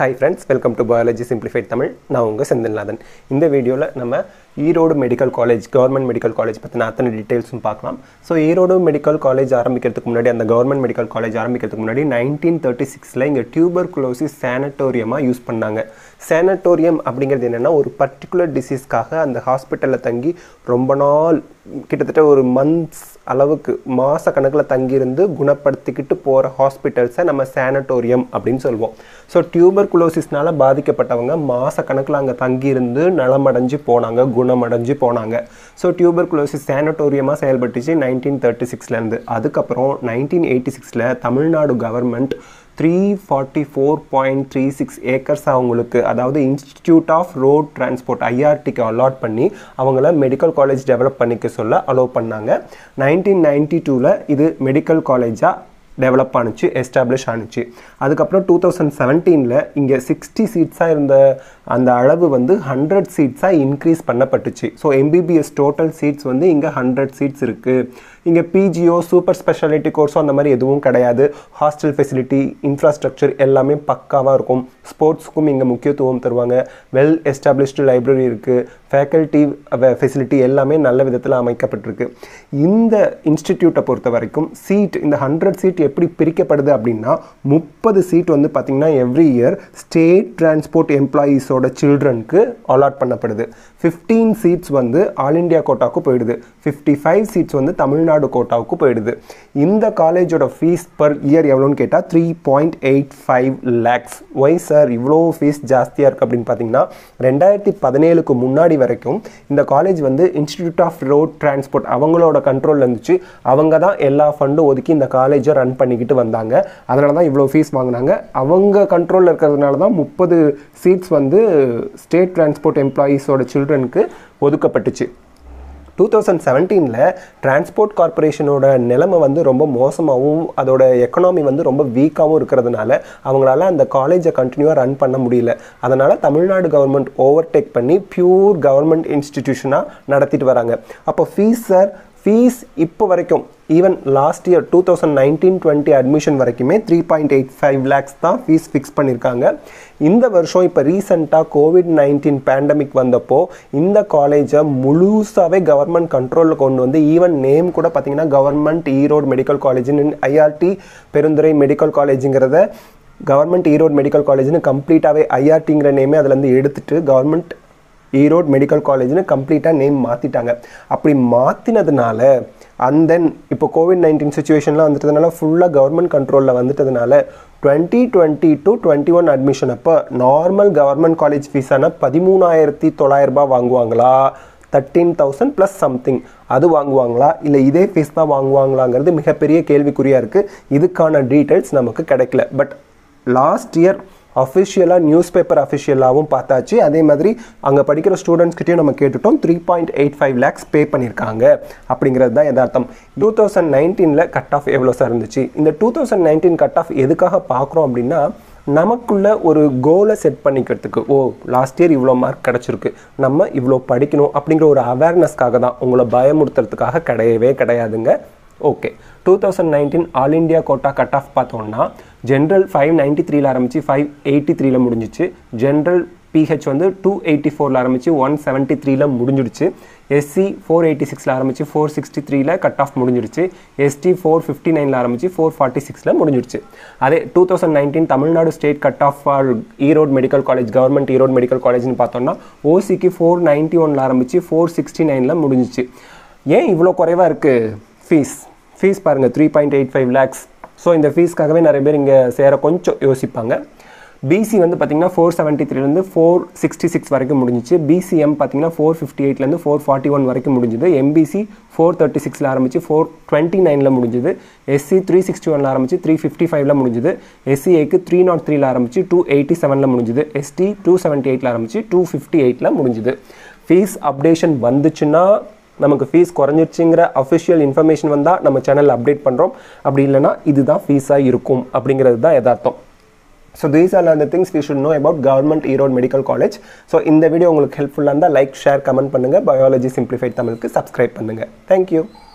hi friends welcome to biology simplified Tamil நான் உங்கள் செந்தில்நாதன் இந்த வீடியோவில் நம்ம Erode medical college government medical college பற்றின அத்தனை டீட்டெயில்ஸும் பார்க்கலாம் ஸோ ஈரோடு மெடிக்கல் காலேஜ் ஆரம்பிக்கிறதுக்கு முன்னாடி அந்த கவர்மெண்ட் மெடிக்கல் காலேஜ் ஆரம்பிக்கிறதுக்கு முன்னாடி நைன்டீன் தேர்ட்டி சிக்ஸில் இங்கே டியூபர் குலோசிஸ் சேனட்டோரியமாக யூஸ் பண்ணாங்க சேனட்டோரியம் அப்படிங்கிறது என்னென்னா ஒரு பர்டிகுலர் டிசீஸ்க்காக அந்த ஹாஸ்பிட்டலில் தங்கி ரொம்ப நாள் கிட்டத்தட்ட ஒரு மந்த்ஸ் அளவுக்கு மாத கணக்கில் தங்கியிருந்து குணப்படுத்திக்கிட்டு போகிற ஹாஸ்பிட்டல்ஸை நம்ம சேனட்டோரியம் அப்படின்னு சொல்லுவோம் ஸோ டியூபர் குலோசிஸ்னால பாதிக்கப்பட்டவங்க மாத கணக்கில் அங்கே தங்கியிருந்து நலமடைஞ்சு போனாங்க குணமடைஞ்சு போனாங்க ஸோ டியூபர் குலோசிஸ் சேனட்டோரியமாக செயல்பட்டுச்சு நைன்டீன் தேர்ட்டி சிக்ஸ்லேருந்து அதுக்கப்புறம் நைன்டீன் எயிட்டி சிக்ஸில் Tamil Nadu government three forty four point three six acres அவங்களுக்கு அதாவது இன்ஸ்டிடியூட் ஆஃப் ரோட் டிரான்ஸ்போர்ட் ஐஆர்டிக்கு அலாட் பண்ணி அவங்கள மெடிக்கல் காலேஜ் டெவலப் பண்ணிக்க சொல்ல அலோவ் பண்ணாங்க நைன்டீன் நைன்டி டூவில் இது மெடிக்கல் காலேஜாக டெவலப் ஆணுச்சு எஸ்டாப்ளிஷ் ஆணுச்சு அதுக்கப்புறம் டூ தௌசண்ட் செவன்டீனில் இங்கே சிக்ஸ்டி சீட்ஸாக இருந்த அந்த அளவு வந்து ஹண்ட்ரட் சீட்ஸாக இன்க்ரீஸ் பண்ணப்பட்டுச்சு ஸோ எம்பிபிஎஸ் டோட்டல் சீட்ஸ் வந்து இங்கே ஹண்ட்ரட் சீட்ஸ் இருக்குது இங்கே பிஜிஓ சூப்பர் ஸ்பெஷாலிட்டி கோர்ஸோ அந்த மாதிரி எதுவும் கிடையாது ஹாஸ்டல் ஃபெசிலிட்டி இன்ஃப்ராஸ்ட்ரக்சர் எல்லாமே பக்காவாக இருக்கும் ஸ்போர்ட்ஸுக்கும் இங்கே முக்கியத்துவம் தருவாங்க வெல் எஸ்டாப்ளிஷ்டு லைப்ரரி இருக்குது ஃபேக்கல்ட்டி ஃபெசிலிட்டி எல்லாமே நல்ல விதத்தில் அமைக்கப்பட்டிருக்கு இந்த இன்ஸ்டிடியூட்டை பொறுத்த வரைக்கும் சீட் இந்த ஹண்ட்ரட் சீட் எப்படி பிரிக்கப்படுது அப்படின்னா முப்பது சீட் வந்து பார்த்திங்கன்னா எவ்ரி இயர் ஸ்டேட் டிரான்ஸ்போர்ட் எம்ப்ளாயீஸோட சில்ட்ரனுக்கு அலாட் பண்ணப்படுது ஃபிஃப்டீன் சீட்ஸ் வந்து ஆல் இண்டியா கோட்டாவுக்கு போயிடுது ஃபிஃப்டி ஃபைவ் சீட்ஸ் வந்து தமிழ்நாடு கோட்டாவுக்கு போயிடுது இந்த காலேஜோட ஃபீஸ் பர் இயர் எவ்வளோன்னு கேட்டால் three point eight five lakhs why sir இவ்வளோ ஃபீஸ் ஜாஸ்தியாக இருக்குது அப்படின்னு பார்த்தீங்கன்னா ரெண்டாயிரத்தி பதினேழுக்கு முன்னாடி வரைக்கும் இந்த காலேஜ் வந்து இன்ஸ்டிடியூட் ஆஃப் ரோட் டிரான்ஸ்போர்ட் அவங்களோட கண்ட்ரோலில் இருந்துச்சு அவங்க தான் எல்லா ஃபண்டும் ஒதுக்கி இந்த காலேஜை ரன் பண்ணிக்கிட்டு வந்தாங்க அதனால தான் இவ்வளோ ஃபீஸ் வாங்கினாங்க அவங்க கண்ட்ரோலில் இருக்கிறதுனால தான் முப்பது சீட்ஸ் வந்து ஸ்டேட் டிரான்ஸ்போர்ட் எம்ப்ளாயீஸோட சில்ட்ரனுக்கு ஒதுக்கப்பட்டுச்சு டூ தௌசண்ட் செவன்டீனில் டிரான்ஸ்போர்ட் கார்பரேஷனோட நிலைமை வந்து ரொம்ப மோசமாகவும் அதோட எக்கனாமி வந்து ரொம்ப வீக்காகவும் இருக்கிறதுனால அவங்களால அந்த காலேஜை கண்டினியூவாக ரன் பண்ண முடியல அதனால் தமிழ்நாடு கவர்மெண்ட் ஓவர்டேக் பண்ணி பியூர் கவர்மெண்ட் இன்ஸ்டிடியூஷனாக நடத்திட்டு வராங்க அப்போ ஃபீஸ் சார் ஃபீஸ் இப்போ வரைக்கும் even last year two thousand nineteen twenty admission வரைக்குமே three point eight five lakhs தான் ஃபீஸ் ஃபிக்ஸ் பண்ணியிருக்காங்க இந்த வருஷம் இப்போ ரீசெண்டாக கோவிட் நைன்டீன் பேண்டமிக் வந்தப்போ இந்த காலேஜை முழுசாகவே கவர்மெண்ட் கண்ட்ரோலில் கொண்டு வந்து ஈவன் நேம் கூட பார்த்தீங்கன்னா கவர்மெண்ட் ஈரோடு மெடிக்கல் காலேஜ்னு ஐஆர்டி பெருந்துறை மெடிக்கல் காலேஜுங்கிறத கவர்மெண்ட் ஈரோடு மெடிக்கல் காலேஜ்னு கம்ப்ளீட்டாகவே ஐஆர்டிங்கிற நேமே அதுலேருந்து எடுத்துட்டு கவர்மெண்ட் ஈரோடு மெடிக்கல் காலேஜ்னு கம்ப்ளீட்டாக நேம் மாற்றிட்டாங்க அப்படி மாற்றினதுனால அண்ட் தென் இப்போ கோவிட் நைன்டீன் சுச்சுவேஷன்லாம் வந்துட்டதுனால ஃபுல்லாக கவர்மெண்ட் கண்ட்ரோலில் வந்துட்டதுனால twenty twenty to twenty one admission அப்போ நார்மல் கவர்மெண்ட் காலேஜ் ஃபீஸான பதிமூணாயிரத்தி தொள்ளாயிரரூபா வாங்குவாங்களா தேர்ட்டீன் தௌசண்ட் ப்ளஸ் சம்திங் அது வாங்குவாங்களா இல்லை இதே ஃபீஸ் தான் வாங்குவாங்களாங்கிறது மிகப்பெரிய கேள்விக்குறியாக இருக்குது இதுக்கான டீட்டெயில்ஸ் நமக்கு கிடைக்கல பட் லாஸ்ட் இயர் அஃபிஷியலாக நியூஸ் பேப்பர் அஃபிஷியலாகவும் பார்த்தாச்சு அதே மாதிரி அங்கே படிக்கிற ஸ்டூடெண்ட்ஸ்கிட்டையும் நம்ம கேட்டுட்டோம் three point eight five lakhs pay பண்ணியிருக்காங்க அப்படிங்கிறது தான் யதார்த்தம் டூ தௌசண்ட் நைன்டீனில் கட் ஆஃப் எவ்வளோ சார் இருந்துச்சு இந்த two thousand nineteen cut off எதுக்காக பார்க்குறோம் அப்படின்னா நமக்குள்ள ஒரு கோலை செட் பண்ணிக்கிறதுக்கு ஓ லாஸ்ட் இயர் இவ்வளோ மார்க் கிடச்சிருக்கு நம்ம இவ்வளோ படிக்கணும் அப்படிங்கிற ஒரு அவேர்னஸ்க்காக தான் உங்களை பயமுறுத்துறதுக்காக கிடையவே கிடையாதுங்க okay two thousand nineteen all India quota cut off பார்த்தோம்னா ஜென்ரல் ஃபைவ் நைன்ட்டி த்ரீல ஆரம்பிச்சு ஃபைவ் எயிட்டி த்ரீல முடிஞ்சிச்சு ஜென்ரல் பிஹெச் வந்து டூ எயிட்டி ஃபோரில் ஆரம்பிச்சு ஒன் செவன்ட்டி த்ரீல முடிஞ்சிடுச்சு எஸ்சி ஃபோர் எயிட்டி சிக்ஸில் ஆரம்பிச்சு ஃபோர் சிக்ஸ்டி த்ரீல கட் ஆஃப் முடிஞ்சிடுச்சு எஸ்டி ஃபோர் ஃபிஃப்டி நைனில் ஆரம்பிச்சு ஃபோர் ஃபார்ட்டி சிக்ஸில் முடிஞ்சிடுச்சு அதே two thousand nineteen Tamil Nadu state cut off for Erode medical college government Erode medical காலேஜ்னு பார்த்தோம்னா ஓசிக்கு ஃபோர் நைன்ட்டி ஒனில் ஆரம்பிச்சு ஃபோர் சிக்ஸ்டி நைனில் முடிஞ்சிச்சு ஏன் இவ்வளோ குறைவாக இருக்குது ஃபீஸ் ஃபீஸ் பாருங்கள் three point eight five lakhs so இந்த ஃபீஸ்க்காகவே நிறைய பேர் இங்கே சேர கொஞ்சம் யோசிப்பாங்க பிசி வந்து பார்த்தீங்கன்னா ஃபோர் செவன்ட்டி த்ரீலேருந்து ஃபோர் சிக்ஸ்டி சிக்ஸ் வரைக்கும் முடிஞ்சிச்சு பிசிஎம் பார்த்தீங்கன்னா ஃபோர் ஃபிஃப்டி எயிட்லேருந்து ஃபோர் ஃபார்ட்டி ஒன் வரைக்கும் முடிஞ்சுது எம்பிசி ஃபோர் தேர்ட்டி சிக்ஸில் ஆரம்பிச்சு ஃபோர் டுவெண்ட்டி நைனில் முடிஞ்சுது எஸ்சி த்ரீ சிக்ஸ்டி ஒனில் ஆரம்பிச்சு த்ரீ ஃபிஃப்டி ஃபைவ்ல முடிஞ்சுது எஸ்சிஏக்கு த்ரீ நாட் த்ரீல ஆரம்பிச்சு டூ எயிட்டி செவனில் முடிஞ்சுது எஸ்டி டூ செவன்ட்டி எயிட்டில் ஆரம்பிச்சு டூ ஃபிஃப்டி எயிட்டில் முடிஞ்சுது ஃபீஸ் அப்டேஷன் வந்துச்சுன்னா நமக்கு ஃபீஸ் குறைஞ்சிருச்சுங்கிற அஃபிஷியல் இன்ஃபர்மேஷன் வந்தால் நம்ம சேனலில் அப்டேட் பண்ணுறோம் அப்படி இல்லைனா இதுதான் ஃபீஸாக இருக்கும் அப்படிங்கிறது தான் யதார்த்தம் ஸோ தீஸ் ஆர் அந்த things we should know about government Erode medical college so இந்த வீடியோ உங்களுக்கு ஹெல்ப்ஃபுல்லாக இருந்தால் லைக் ஷேர் கமெண்ட் பண்ணுங்கள் பயாலஜி சிம்பிளிஃபைட் தமிழுக்கு சப்ஸ்கிரைப் பண்ணுங்கள் தேங்க்யூ